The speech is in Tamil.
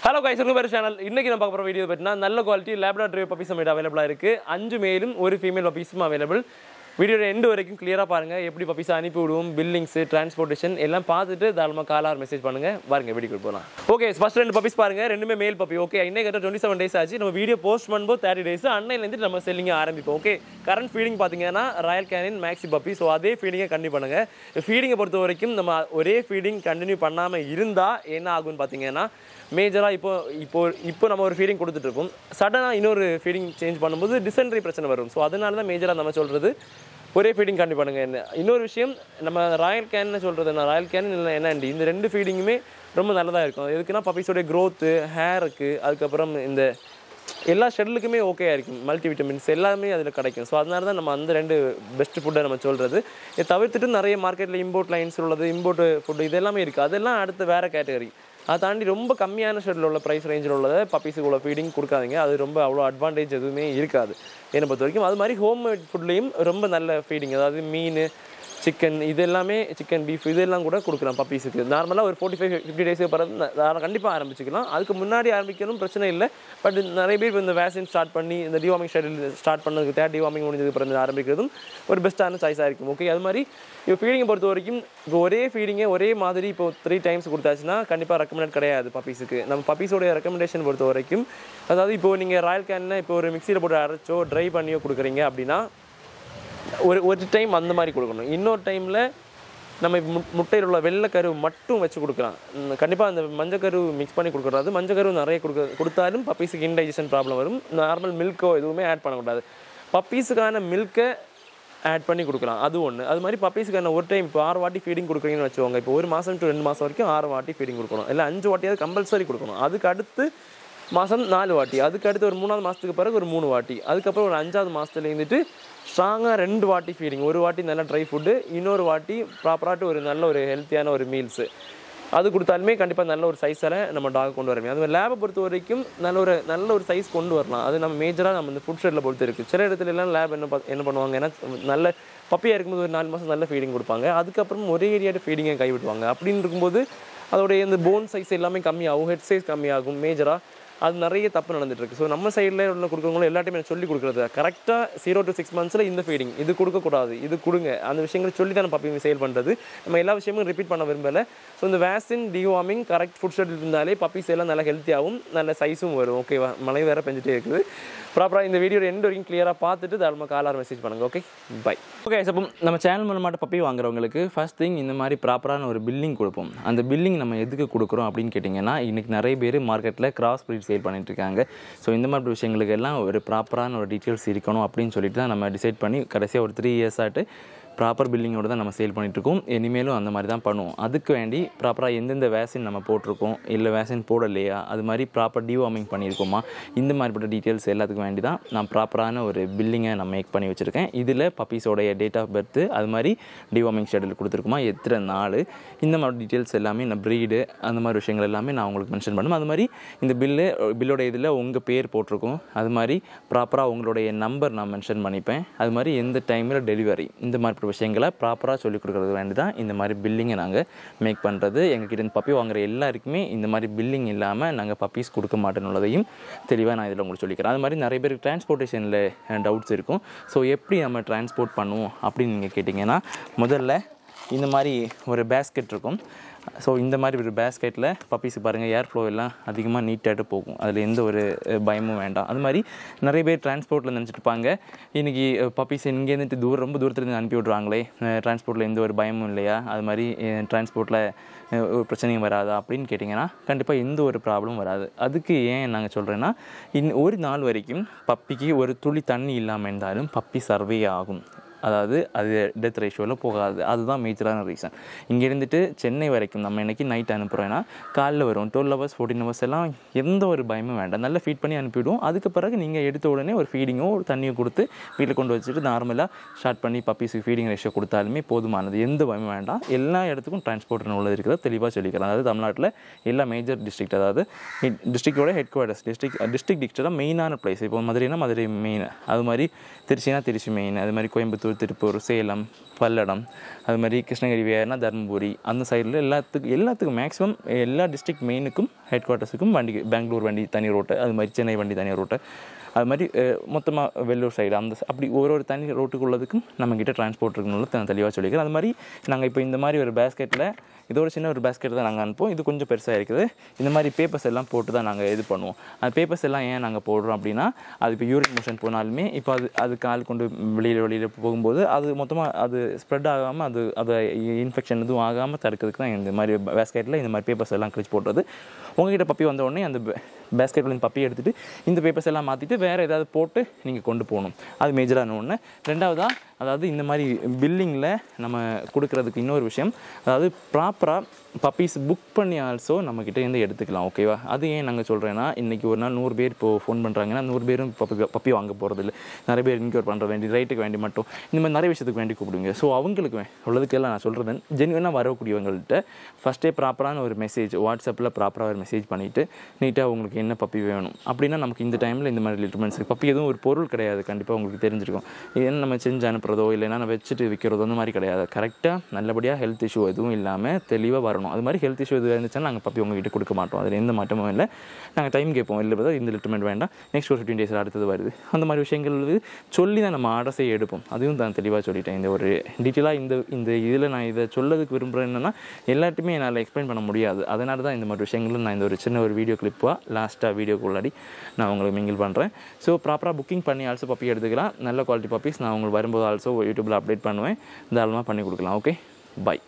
ஹலோ கைஸ் உங்க பேர் சேனல் இன்னைக்கு நம்ம பார்க்க போகிற வீடியோ பார்த்தீங்கன்னா நல்ல குவாலிட்டி லேப்டாட்ரி பப்பீஸ் நம்மகிட்ட அவைலபிளாக இருக்குது அஞ்சு மேலும் ஒரு ஃபீமேல் பப்பீஸும் அவைலபிள் வீடியோட எண்டு வரைக்கும் கிளியராக பாருங்கள் எப்படி பப்பீஸ் அனுப்பி விடுவோம் பில்லிங்ஸு டிரான்ஸ்போர்ட்டேஷன் எல்லாம் பார்த்துட்டு தாராளமாக காலார் மெசேஜ் பண்ணுங்கள் பாருங்க வீடியோ போகலாம் ஓகே ஃபர்ஸ்ட் ரெண்டு பப்பீஸ் பாருங்க ரெண்டுமே மேல் பப்பி ஓகே இன்னைக்கு கரெக்டாக டுவெண்ட்டி செவன் டேஸ் ஆச்சு நம்ம வீடியோ போஸ்ட் பண்ணும்போது தேர்ட்டி டேஸ் அன்னையிலேருந்து நம்ம செல்லிங்க ஆரம்பிப்போம் ஓகே கரண்ட் ஃபீடிங் பார்த்தீங்கன்னா Royal Canin maxi puppy so அதே ஃபீடிங்கை கண்டினியூ பண்ணுங்கள் ஃபீடிங்கை பொறுத்த வரைக்கும் நம்ம ஒரே ஃபீடிங் கண்டினியூ பண்ணாமல் இருந்தால் என்ன ஆகும்னு பார்த்தீங்கன்னா மேஜராக இப்போ இப்போ இப்போ நம்ம ஒரு ஃபீடிங் கொடுத்துட்ருக்கோம் சடனாக இன்னொரு ஃபீடிங் சேஞ்ச் பண்ணும்போது டிசென்ட்ரி பிரச்சனை வரும் ஸோ அதனால தான் மேஜராக நம்ம சொல்கிறது ஒரே ஃபீடிங் கண்டிப்பாக பண்ணுங்க என்ன இன்னொரு விஷயம் நம்ம ராயல் கேன்னு சொல்கிறது என்ன ராயல் கேன் இல்லை என்னண்டி இந்த ரெண்டு ஃபீடிங்குமே ரொம்ப நல்லதாக இருக்கும் எதுக்குன்னா பப்பீஸோடைய க்ரோத்து ஹேருக்கு அதுக்கப்புறம் இந்த எல்லா ஷெட்லுக்குமே ஓகே இருக்கும் மல்டி விட்டமின்ஸ் எல்லாமே அதில் கிடைக்கும் ஸோ அதனால தான் நம்ம அந்த ரெண்டு பெஸ்ட் ஃபுட்டை நம்ம சொல்கிறது இதை தவிர்த்துட்டு நிறைய மார்க்கெட்டில் இம்போர்ட் லைன்ஸ் உள்ளது இம்போர்ட் ஃபுட்டு இது எல்லாமே இருக்குது அதெல்லாம் அடுத்து வேறு கேட்டகரி அதை தாண்டி ரொம்ப கம்மியான ஷெட்டில் உள்ள ப்ரைஸ் ரேஞ்சில் உள்ளதை பப்பீஸுக்கு உள்ள ஃபீடிங் கொடுக்காதீங்க அது ரொம்ப அவ்வளோ அட்வான்டேஜ் எதுவுமே இருக்காது என்னை பொறுத்த வரைக்கும் அது மாதிரி ஹோம் மேட் ஃபுட்லேயும் ரொம்ப நல்ல ஃபீடிங் அதாவது மீன் சிக்கன் இது எல்லாமே சிக்கன் பீஃப் இதெல்லாம் கூட கொடுக்கலாம் பப்பீஸுக்கு நார்மலாக ஒரு ஃபோர்ட்டி ஃபைவ் ஃபிஃப்டி டேஸுக்கு பிறகு கண்டிப்பாக ஆரம்பிச்சுக்கலாம் அதுக்கு முன்னாடி ஆரம்பிக்கணும் பிரச்சனை இல்லை பட் நிறைய பேர் இந்த வேக்சின் ஸ்டார்ட் பண்ணி இந்த டிவார்மிங் ஷெடியூல் ஸ்டார்ட் பண்ணதுக்கு தேர்ட் டிவார்மிங் முடிஞ்சதுக்கு பிறகு ஆரம்பிக்கிறதும் ஒரு பெஸ்ட்டான சாய்ஸாக இருக்கும் ஓகே அது மாதிரி இப்போ ஃபீடிங்கை பொறுத்த வரைக்கும் இப்போ ஒரே ஃபீடிங்கை ஒரே மாதிரி இப்போ த்ரீ டைம்ஸ் கொடுத்தாச்சுன்னா கண்டிப்பாக ரெக்கமெண்ட் கிடையாது பப்பீஸுக்கு நம்ம பப்பீஸோடைய ரெக்கமெண்டேஷன் பொறுத்த வரைக்கும் அதாவது இப்போ நீங்கள் ராயல் கேனில் இப்போ ஒரு மிக்சியில் போட்டு அரைச்சோ ட்ரை பண்ணியோ கொடுக்குறீங்க அப்படின்னா ஒரு ஒரு டைம் அந்த மாதிரி கொடுக்கணும் இன்னொரு டைமில் நம்ம இப்ப மு- முட்டையில் உள்ள வெள்ளைக்கரு மட்டும் வச்சு கொடுக்கலாம் கண்டிப்பாக அந்த மஞ்சக்கரு மிக்ஸ் பண்ணி கொடுக்கக்கூடாது மஞ்சக்கரு நிறைய கொடுக்க கொடுத்தாலும் பப்பீஸுக்கு இன்டைஜஷன் ப்ராப்ளம் வரும் நார்மல் மில்க்கோ எதுவுமே ஆட் பண்ணக்கூடாது பப்பீஸுக்கான மில்க்கை ஆட் பண்ணி கொடுக்கலாம் அது ஒன்று அது மாதிரி பப்பீஸுக்கான ஒரு டைம் இப்போ ஆறு வாட்டி ஃபீடிங் கொடுக்குறீங்கன்னு வச்சுக்கோங்க இப்போ ஒரு மாதம் டு ரெண்டு மாதம் வரைக்கும் ஆறு வாட்டி ஃபீடிங் கொடுக்கணும் இல்லை அஞ்சு வாட்டியாவது கம்பல்சரி கொடுக்கணும் அதுக்கு அடுத்து மாதம் நாலு வாட்டி அதுக்கு அடுத்து ஒரு மூணாவது மாதத்துக்கு பிறகு ஒரு மூணு வாட்டி அதுக்கப்புறம் ஒரு அஞ்சாவது மாதத்துல இருந்துட்டு ஸ்ட்ராங்காக ரெண்டு வாட்டி ஃபீடிங் ஒரு வாட்டி நல்ல ட்ரை ஃபுட்டு இன்னொரு வாட்டி ப்ராப்பராட்டு ஒரு நல்ல ஒரு ஹெல்த்தியான ஒரு மீல்ஸு அது கொடுத்தாலுமே கண்டிப்பாக நல்ல ஒரு சைஸில் நம்ம டாக் கொண்டு வர முடியும் அது மாதிரி லேபை பொறுத்த வரைக்கும் நல்ல ஒரு நல்ல ஒரு சைஸ் கொண்டு வரலாம் அது நம்ம மேஜராக நம்ம இந்த ஃபுட் ஷெட்டில் பொறுத்து இருக்குது சில இடத்துல எல்லாம் லேப் என்ன பா- என்ன பண்ணுவாங்க ஏன்னா நல்ல பப்பியாக இருக்கும்போது ஒரு நாலு மாதம் நல்ல ஃபீடிங் கொடுப்பாங்க அதுக்கப்புறம் ஒரே ஏரியாட்ட ஃபீடிங்கை கைவிடுவாங்க அப்படின்னு இருக்கும்போது அதோடைய இந்த போன் சைஸ் எல்லாமே கம்மியாகும் ஹெட் சைஸ் கம்மியாகும் மேஜராக அது நிறைய தப்பு நடந்துட்டு இருக்கு ஸோ நம்ம சைடில் உள்ள கொடுக்குறவங்களும் எல்லாத்தையுமே நான் சொல்லி கொடுக்குறது கரெக்டாக ஜீரோ டு சிக்ஸ் மந்த்ஸில் இந்த ஃபீடிங் இது கொடுக்கக்கூடாது இது கொடுங்க அந்த விஷயங்களை சொல்லி தான் பப்பி சேல் பண்ணுறது நம்ம எல்லா விஷயமும் ரிப்பீட் பண்ண விரும்பலை ஸோ இந்த vaccine deworming correct food schedule இருந்தாலே பப்பீஸ் எல்லாம் நல்லா ஹெல்த்தியாகவும் நல்ல சைஸும் வரும் ஓகேவா மழை வேற பெஞ்சிட்டே இருக்குது ப்ராப்பராக இந்த வீடியோ எண்டு வரைக்கும் கிளியராக பார்த்துட்டு தாராளமாக காலார் மெசேஜ் பண்ணுங்கள் ஓகே பை ஓகே அப்போ நம்ம சேனல் மூலமாட்ட பப்பி வாங்குறவங்களுக்கு ஃபர்ஸ்ட் திங் இந்த மாதிரி ப்ராப்பரான ஒரு பில்லிங் கொடுப்போம் அந்த பில்லிங் நம்ம எதுக்கு கொடுக்குறோம் அப்படின்னு கேட்டிங்கன்னா இன்றைக்கி நிறைய பேர் மார்க்கெட்டில் கிராஸ் ப்ரீட் சேல் பண்ணிட்டு இருக்காங்க ஸோ இந்த மாதிரி விஷயங்களுக்கு எல்லாம் ஒரு ப்ராப்பரான ஒரு டீட்டெயில்ஸ் இருக்கணும் அப்படின்னு சொல்லிட்டு தான் நம்ம டிசைட் பண்ணி கடைசியாக ஒரு த்ரீ இயர்ஸ் ஆட்டு ப்ராப்பர் பில்லிங்கோட தான் நம்ம சேல் பண்ணிகிட்ருக்கோம் இனிமேலும் அந்த மாதிரி தான் பண்ணுவோம் அதுக்கு வேண்டி ப்ராப்பராக எந்தெந்த வேக்சின் நம்ம போட்டிருக்கோம் இல்லை வேக்சின் போடலையா அது மாதிரி ப்ராப்பர் டிவார்மிங் பண்ணியிருக்கோமா இந்த மாதிரிப்பட்ட டீட்டெயில்ஸ் எல்லாத்துக்கும் வேண்டி தான் நான் ப்ராப்பரான ஒரு பில்லிங்கை நான் மேக் பண்ணி வச்சுருக்கேன் இதில் பப்பீஸோடைய டேட் ஆஃப் பர்த்து அது மாதிரி டிவார்மிங் ஷெடியூல் கொடுத்துருக்குமா எத்தனை நாள் இந்த மாதிரி டீட்டெயில்ஸ் எல்லாமே நான் ப்ரீடு அந்த மாதிரி விஷயங்கள் எல்லாமே நான் உங்களுக்கு மென்ஷன் பண்ணும் அது மாதிரி இந்த பில்லு பில்லோட இதில் உங்கள் பேர் போட்டிருக்கும் அது மாதிரி ப்ராப்பராக உங்களுடைய நம்பர் நான் மென்ஷன் பண்ணிப்பேன் அது மாதிரி எந்த டைமில் டெலிவரி இந்த மாதிரி விஷயங்களை ப்ராப்பராக சொல்லிக் கொடுக்குறது வேண்டி தான் இந்த மாதிரி பில்லிங்கை நாங்கள் மேக் பண்ணுறது எங்ககிட்ட இருந்து பப்பி வாங்குற எல்லாருக்குமே இந்த மாதிரி பில்லிங் இல்லாமல் நாங்கள் பப்பீஸ் கொடுக்க மாட்டேன்னு தெளிவாக நான் இதில் உங்களுக்கு சொல்லிக்கிறேன் அது மாதிரி நிறைய பேருக்கு டிரான்ஸ்போர்ட்டேஷனில் டவுட்ஸ் இருக்கும் ஸோ எப்படி நம்ம டிரான்ஸ்போர்ட் பண்ணுவோம் அப்படின்னு நீங்கள் கேட்டிங்கன்னா முதல்ல இந்த மாதிரி ஒரு பேஸ்கெட் இருக்கும் ஸோ இந்த மாதிரி ஒரு பேஸ்கெட்டில் பப்பீஸ் பாருங்கள் ஏர் ஃப்ளோ எல்லாம் அதிகமாக நீட்டாகிட்டு போகும் அதில் எந்த ஒரு அஹ், பயமும் வேண்டாம் அது மாதிரி நிறைய பேர் டிரான்ஸ்போர்ட்டில் நினச்சிட்டு இருப்பாங்க இன்றைக்கி பப்பீஸ் இங்கேருந்துட்டு தூரம் ரொம்ப தூரத்துலேருந்து அனுப்பி விட்றாங்களே டிரான்ஸ்போர்ட்டில் எந்த ஒரு பயமும் இல்லையா அது மாதிரி டிரான்ஸ்போர்ட்டில் ஒரு பிரச்சனையும் வராதா அப்படின்னு கேட்டிங்கன்னா கண்டிப்பாக எந்த ஒரு ப்ராப்ளமும் வராது அதுக்கு ஏன் நாங்கள் சொல்கிறேன்னா இன் ஒரு நாள் வரைக்கும் பப்பிக்கு ஒரு துளி தண்ணி இல்லாமல் இருந்தாலும் பப்பி சர்வே ஆகும் அதாவது அது டெத் ரேஷியோவில் போகாது அதுதான் மேஜரான ரீசன் இங்கே இருந்துட்டு சென்னை வரைக்கும் நம்ம இன்னைக்கு நைட் அனுப்புகிறோன்னா காலைல வரும் டுவெல் ஹவர்ஸ் ஃபோர்டீன் ஹவர்ஸ் எல்லாம் எந்த ஒரு பயமும் வேண்டாம் நல்லா ஃபீட் பண்ணி அனுப்பிவிடுவோம் அதுக்கு பிறகு நீங்கள் எடுத்த உடனே ஒரு ஃபீடிங்கோ ஒரு தண்ணியோ கொடுத்து வீட்டில் கொண்டு வச்சுட்டு நார்மலாக ஸ்டார்ட் பண்ணி பப்பீஸுக்கு ஃபீடிங் ரேஷியோ கொடுத்தாலுமே போதுமானது எந்த பயமும் வேண்டாம் எல்லா இடத்துக்கும் டிரான்ஸ்போர்ட் உள்ளது இருக்கிறத தெளிவாக சொல்லிக்கிறேன் அதாவது தமிழ்நாட்டில் எல்லா மேஜர் டிஸ்ட்ரிக்ட் அதாவது டிஸ்ட்ரிக்டோட ஹெட் குவார்ட்டர்ஸ் டிஸ்ட்ரிக்ட் டிஸ்ட்ரிக்ட் டிஸ்ட்ரிக்டாக மெயினான பிளேஸ் இப்போ மதுரைனா மதுரை மெயின் அது மாதிரி திருச்சினா திருச்சி மெயின் அது மாதிரி கோயம்புத்தூர் திண்டுக்கல் திருப்பூர் சேலம் பல்லடம் அது மாதிரி கிருஷ்ணகிரி வேறுனா தருமபுரி அந்த சைடில் எல்லாத்துக்கும் எல்லாத்துக்கும் மேக்ஸிமம் எல்லா டிஸ்ட்ரிக்ட் மெயினுக்கும் ஹெட் குவார்ட்டர்ஸுக்கும் வண்டி பெங்களூர் வண்டி தனி ரோட்டு அது மாதிரி சென்னை வண்டி தனி ரோட்டு அது மாதிரி மொத்தமாக வெள்ளூர் சைடு அந்த ச- அப்படி ஒரு ஒரு தனி ரோட்டுக்கு உள்ளதுக்கும் நம்மக்கிட்ட டிரான்ஸ்போர்ட் இருக்கணும்னு நான் தெளிவாக சொல்லிக்கிறேன் அது மாதிரி நாங்கள் இப்போ இந்த மாதிரி ஒரு பேஸ்கெட்டில் இது ஒரு சின்ன ஒரு பேஸ்கெட் தான் நாங்கள் அனுப்புவோம் இது கொஞ்சம் பெருசாக இருக்குது இந்த மாதிரி பேப்பர்ஸ் எல்லாம் போட்டு தான் நாங்கள் இது பண்ணுவோம் அந்த பேப்பர்ஸ் எல்லாம் ஏன் நாங்கள் போடுறோம் அப்படின்னா அது இப்போ யூரின் மோஷன் போனாலுமே இப்போ அது அது கால் கொண்டு வெளியில் வெளியில் போகும்போது அது மொத்தமாக அது ஸ்ப்ரெட் ஆகாமல் அது அது இன்ஃபெக்ஷன் எதுவும் ஆகாமல் தடுக்கிறதுக்கு தான் இந்த மாதிரி பேஸ்கெட்டில் இந்த மாதிரி பேப்பர்ஸ் எல்லாம் கிழிச்சு போடுறது உங்ககிட்ட பப்பி வந்த உடனே அந்த பேஸ்கெட்டில் பப்பி எடுத்துகிட்டு இந்த பேப்பர்ஸ் எல்லாம் மாற்றிட்டு வேறு ஏதாவது போட்டு நீங்கள் கொண்டு போகணும் அது மேஜரான ஒன்று ரெண்டாவதாக அதாவது இந்த மாதிரி பில்லிங்கில் நம்ம கொடுக்கறதுக்கு இன்னொரு விஷயம் அதாவது ப்ராப்பராக பப்பீஸ் புக் பண்ணி ஆல்சோ நம்மக்கிட்ட இருந்து எடுத்துக்கலாம் ஓகேவா அது ஏன் நாங்கள் சொல்கிறேன்னா இன்றைக்கி ஒரு நாள் நூறு பேர் இப்போது ஃபோன் பண்ணுறாங்கன்னா நூறு பேரும் பப்பி பப்பி வாங்க போகிறதில்ல நிறைய பேர் இன்க்யூர் பண்ணுற வேண்டி ரைட்டுக்கு வேண்டி மட்டும் இந்த மாதிரி நிறைய விஷயத்துக்கு வேண்டி கூப்பிடுங்க ஸோ அவங்களுக்கு வே- உள்ளதுக்கெல்லாம் நான் சொல்கிறது ஜென்வனாக வரக்கூடியவங்கள்ட்ட ஃபஸ்ட்டே ப்ராப்பரான ஒரு மெசேஜ் வாட்ஸ்அப்பில் ப்ராப்பராக ஒரு மெசேஜ் பண்ணிவிட்டு நீட்டாக உங்களுக்கு என்ன பப்பி வேணும் அப்படின்னா நமக்கு இந்த டைமில் இந்த மாதிரி லிட்டர்மெண்ட்ஸ் இருக்குது பப்பி எதுவும் ஒரு பொருள் கிடையாது கண்டிப்பாக உங்களுக்கு தெரிஞ்சிருக்கும் இது நம்ம செஞ்சு அனுப்புறதோ இல்லைன்னா நம்ம வச்சுட்டு விற்கிறதோ அந்த மாதிரி கிடையாது கரெக்டாக நல்லபடியாக ஹெல்த் இஷ்யூ எதுவும் இல்லாமல் தெளிவாக வரணும் அது மாதிரி ஹெல்த் இஷ்யூ எதுவும் இருந்துச்சுன்னா நாங்கள் பப்பி உங்ககிட்ட கொடுக்க மாட்டோம் அதில் எந்த மாற்றமும் இல்லை நாங்கள் டைம் கேட்போம் இல்லை பார்த்தா இந்த லிட்டர்மெண்ட் வேண்டாம் நெக்ஸ்ட் ஒரு ஃபிஃப்டீன் டேஸில் அடுத்தது வருது அந்த மாதிரி விஷயங்கள் வந்து சொல்லி தான் நம்ம ஆர்டர் செய்ய எடுப்போம் அதுவும் தான் தெளிவாக சொல்லிட்டேன் இந்த ஒரு டீட்டெயிலாக இந்த இந்த இதில் நான் இதை சொல்லதுக்கு விரும்புகிறேன் என்னென்னா எல்லாத்தையுமே என்னால் எக்ஸ்பிளைன் பண்ண முடியாது அதனால தான் இந்த மாதிரி விஷயங்களும் நான் இந்த ஒரு சின்ன ஒரு வீடியோ கிளிப்பாக லாஸ்ட்டாக வீடியோக்கு உள்ளாடி நான் உங்களுக்கு மிங்கிள் பண்ணுறேன் ஸோ ப்ராப்பராக புக்கிங் பண்ணி ஆல்சோ பப்பி எடுத்துக்கலாம் நல்ல குவாலிட்டி பப்பீஸ் நான் உங்களுக்கு வரும்போது ஆல்சோ யூடியூப்பில் அப்டேட் பண்ணுவேன் தாராளமாக பண்ணி கொடுக்கலாம் ஓகே பை